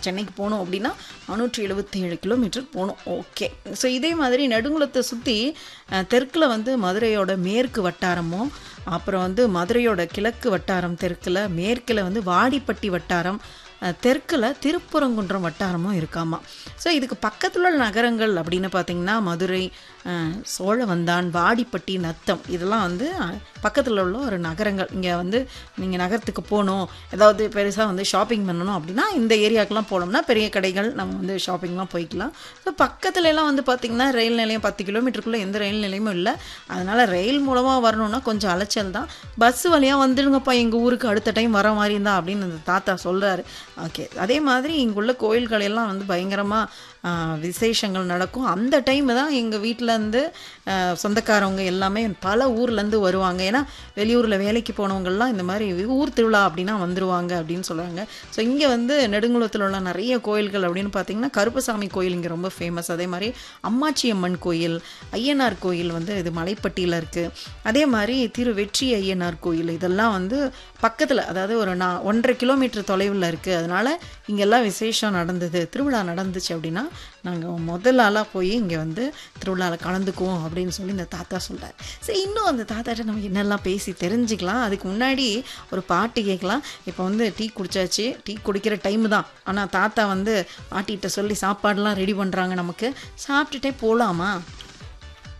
சென்னைக்கு போகணும் அப்படின்னா நானூற்றி எழுபத்தேழு கிலோமீட்டர் போகணும் ஓகே ஸோ இதே மாதிரி நெடுங்குளத்தை சுற்றி தெற்கில் வந்து மதுரையோட மேற்கு வட்டாரமும் அப்புறம் வந்து மதுரையோட கிழக்கு வட்டாரம் தெற்கில் மேற்கில் வந்து வாடிப்பட்டி வட்டாரம் அஹ், தெற்குல திருப்புறங்குன்றம் வட்டாரமும் இருக்காமா ஸோ இதுக்கு பக்கத்தில் உள்ள நகரங்கள் அப்படின்னு பார்த்தீங்கன்னா மதுரை அஹ், சோழவந்தான் வாடிப்பட்டி நத்தம் இதெல்லாம் வந்து பக்கத்தில் உள்ள ஒரு நகரங்கள் இங்கே வந்து நீங்கள் நகரத்துக்கு போகணும் ஏதாவது பெருசாக வந்து ஷாப்பிங் பண்ணணும் அப்படின்னா இந்த ஏரியாக்கெலாம் போனோம்னா பெரிய கடைகள் நம்ம வந்து ஷாப்பிங்லாம் போய்க்கலாம் ஸோ பக்கத்துல எல்லாம் வந்து பார்த்திங்கன்னா ரயில் நிலையம் பத்து கிலோமீட்டருக்குள்ளே எந்த ரயில் நிலையமும் இல்லை அதனால் ரயில் மூலமாக வரணும்னா கொஞ்சம் அலைச்சல் தான் பஸ் வழியாக வந்துடுங்கப்பா எங்கள் ஊருக்கு அடுத்த டைம் வர மாதிரி இருந்தா அப்படின்னு அந்த தாத்தா சொல்கிறாரு ஓகே அதே மாதிரி இங்குள்ள கோயில்கள் எல்லாம் வந்து பயங்கரமாக விசேஷங்கள் நடக்கும் அந்த டைம் தான் எங்கள் வீட்டிலேருந்து சொந்தக்காரவங்க எல்லாமே பல ஊர்லேருந்து வருவாங்க ஏன்னா வெளியூரில் வேலைக்கு போனவங்கெல்லாம் இந்த மாதிரி ஊர் திருவிழா அப்படின்னா வந்துருவாங்க அப்படின்னு சொல்லுவாங்க ஸோ இங்கே வந்து நெடுங்குளத்தில் உள்ள நிறைய கோயில்கள் அப்படின்னு பார்த்தீங்கன்னா கருப்பசாமி கோயில் இங்கே ரொம்ப ஃபேமஸ் அதே மாதிரி அம்மாச்சி அம்மன் கோயில் ஐயனார் கோயில் வந்து இது மலைப்பட்டியில் இருக்குது அதே மாதிரி திரு வெற்றி ஐயனார் கோயில் இதெல்லாம் வந்து பக்கத்தில் அதாவது ஒரு நான் ஒன்றரை கிலோமீட்டர் தொலைவில் இருக்குது அதனால் இங்கெல்லாம் விசேஷம் நடந்தது திருவிழா நடந்துச்சு அப்படின்னா நாங்கள் முதல் ஆளாக போய் இங்கே வந்து திருவிழாவில் கலந்துக்குவோம் அப்படின்னு சொல்லி இந்த தாத்தா சொல்கிறார் சரி இன்னும் அந்த தாத்தாட்ட நம்ம என்னெல்லாம் பேசி தெரிஞ்சுக்கலாம் அதுக்கு முன்னாடி ஒரு பாட்டு கேட்கலாம் இப்போ வந்து டீ குடிச்சாச்சு டீ குடிக்கிற டைம் தான் ஆனால் தாத்தா வந்து பாட்டிகிட்ட சொல்லி சாப்பாடெல்லாம் ரெடி பண்ணுறாங்க நமக்கு சாப்பிட்டுட்டே போகலாமா